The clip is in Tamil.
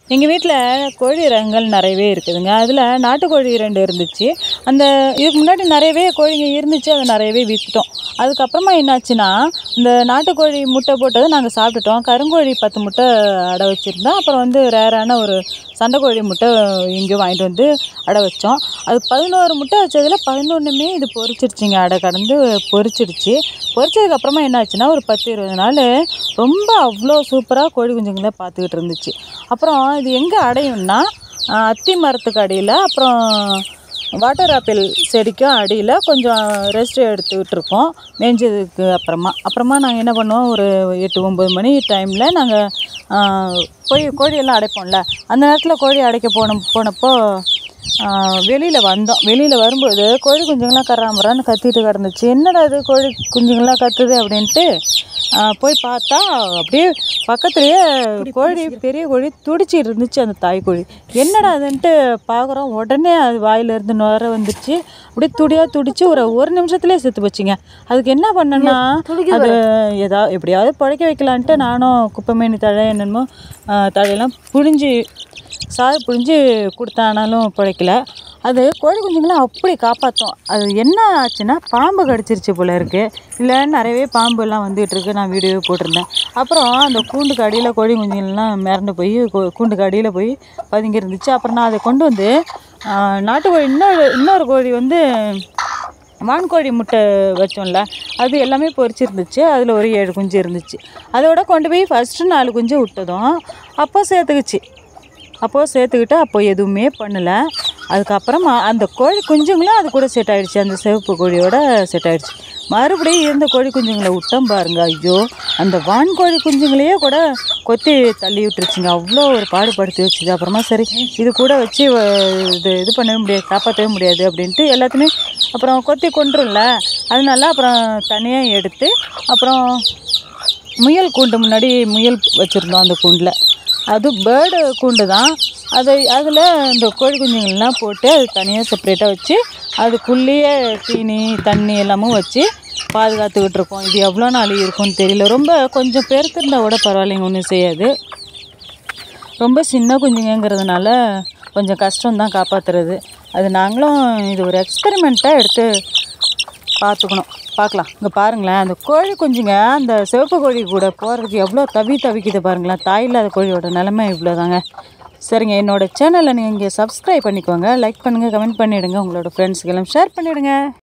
எங்கள் வீட்டில் கோழி ரகங்கள் நிறையவே இருக்குதுங்க அதில் நாட்டுக்கோழி ரெண்டு இருந்துச்சு அந்த இதுக்கு முன்னாடி நிறையவே கோழிங்க இருந்துச்சு அதை நிறையவே விற்றுட்டோம் அதுக்கப்புறமா என்னாச்சுன்னா இந்த நாட்டுக்கோழி முட்டை போட்டதை நாங்கள் சாப்பிட்டுட்டோம் கருங்கோழி பத்து முட்டை அடை வச்சுருந்தோம் அப்புறம் வந்து ரேரான ஒரு சண்டைக்கோழி முட்டை இங்கே வாங்கிட்டு வந்து அடை வச்சோம் அது பதினோரு முட்டை வச்சதில் பதினொன்றுமே இது பொரிச்சிருச்சுங்க அடை கடந்து பொரிச்சிடுச்சு பொரிச்சதுக்கப்புறமா என்னாச்சுன்னா ஒரு பத்து இருபது நாள் ரொம்ப அவ்வளோ சூப்பராக கோழி குஞ்சுங்களை பார்த்துக்கிட்டு இருந்துச்சு அப்புறம் இது எங்கே அடையும்னா ஆஹ், அத்தி மரத்துக்கு அடியில் அப்புறம் வாட்டர் ஆப்பிள் செடிக்கும் அடியில் கொஞ்சம் ரெஸ்ட் எடுத்துக்கிட்டு இருக்கோம் மேய்ஞ்சதுக்கு அப்புறமா அப்புறமா நாங்கள் என்ன பண்ணுவோம் ஒரு எட்டு ஒம்பது மணி டைமில் நாங்கள் போய் கோழியெல்லாம் அடைப்போம்ல அந்த நேரத்தில் கோழி அடைக்க போன போனப்போ வெளியில் வந்தோம் வெளியில் வரும்போது கோழி குஞ்சுங்கள்லாம் கர்றாமறான்னு கத்திட்டு கிடந்துச்சு என்னடா இது கோழி குஞ்சுங்கள்லாம் கத்துது அப்படின்ட்டு ஆஹ் போய் பார்த்தா அப்படியே பக்கத்துலேயே கோழி பெரிய கோழி துடிச்சிட்டு இருந்துச்சு அந்த தாய் கோழி என்னடா அதுன்ட்டு பார்க்குறோம் உடனே அது வாயிலிருந்து நுர வந்துச்சு அப்படியே துடியாக துடிச்சு ஒரு ஒரு நிமிஷத்துலேயே செத்து போச்சுங்க அதுக்கு என்ன பண்ணேன்னா அது ஏதாவது எப்படியாவது பிழைக்க வைக்கலான்ட்டு நானும் குப்பைமேனி தழை என்னென்னமோ ஆஹ் தழையெல்லாம் புழிஞ்சு சாறு புழிஞ்சு கொடுத்தானாலும் பிழைக்கல அது கோழி குஞ்சுங்களாம் அப்படி காப்பாற்றும் அது என்ன ஆச்சுன்னா பாம்பு கடிச்சிருச்சு போல இருக்குது இல்லை நிறையவே பாம்புலாம் வந்துகிட்டு இருக்கு நான் வீடியோ போட்டிருந்தேன் அப்புறம் அந்த கூண்டுக்கு அடியில் கோழி குஞ்சுங்கள்லாம் மிரண்டு போய் கூ- கூண்டுக்கு அடியில் போய் பதுங்கி இருந்துச்சு அப்புறம் நான் அதை கொண்டு வந்து ஆஹ், நாட்டுக்கோழி இன்னொரு இன்னொரு கோழி வந்து வான்கோழி முட்டை வச்சோம்ல அது எல்லாமே பொரிச்சிருந்துச்சு அதில் ஒரு ஏழு குஞ்சு இருந்துச்சு அதோட கொண்டு போய் ஃபஸ்ட்டு நாலு குஞ்சு விட்டதும் அப்போ சேர்த்துக்குச்சு அப்போது சேர்த்துக்கிட்டு அப்போ எதுவுமே பண்ணலை அதுக்கப்புறமா அந்த கோழி குஞ்சுங்களும் அது கூட செட் ஆயிடுச்சு அந்த சிவப்பு கோழியோட செட் ஆயிடுச்சு மறுபடியும் இருந்த கோழி குஞ்சுங்களை விட்டோம் பாருங்க ஐயோ அந்த வான்கோழி குஞ்சுங்களையே கூட கொத்தி தள்ளி விட்டுருச்சுங்க அவ்வளோ ஒரு பாடுபடுத்தி வச்சுது அப்புறமா சரி இது கூட வச்சு வ- இது இது பண்ணவே முடியாது காப்பாற்றவே முடியாது அப்படின்ட்டு எல்லாத்தையுமே அப்புறம் கொத்தி கொண்டுரும்ல அதனால அப்புறம் தனியாக எடுத்து அப்புறம் முயல் கூண்டு முன்னாடி முயல் வச்சுருந்தோம் அந்த கூண்டில் அது பேர்டு கூண்டு தான் அதை அதில் இந்த கோழி குஞ்சுங்கள்லாம் போட்டு அது தனியாக செப்பரேட்டாக வச்சு அதுக்குள்ளேயே தீனி தண்ணி எல்லாமும் வச்சு பாதுகாத்துக்கிட்டு இருக்கோம் இது எவ்வளோ நாள் இருக்கும்னு தெரியல ரொம்ப கொஞ்சம் பெருத்து இருந்தால் கூட பரவாயில்லைங்க ஒன்றும் செய்யாது ரொம்ப சின்ன குஞ்சுங்கங்கிறதுனால கொஞ்சம் கஷ்டம்தான் காப்பாற்றுறது அது நாங்களும் இது ஒரு எக்ஸ்பெரிமெண்ட்டாக எடுத்து பார்த்துக்கணும் பார்க்கலாம் இங்கே பாருங்களேன் அந்த கோழி குஞ்சுங்க அந்த சிவப்பு கோழி கூட போகிறதுக்கு எவ்வளோ தவி தவிக்குது பாருங்களேன் தாய் இல்லாத கோழியோட நிலமை இவ்வளோதாங்க சரிங்க என்னோட சேனலை நீங்கள் இங்கே சப்ஸ்கிரைப் பண்ணிக்கோங்க லைக் பண்ணுங்கள் கமெண்ட் பண்ணிவிடுங்க உங்களோட ஃப்ரெண்ட்ஸுக்கெல்லாம் ஷேர் பண்ணிவிடுங்க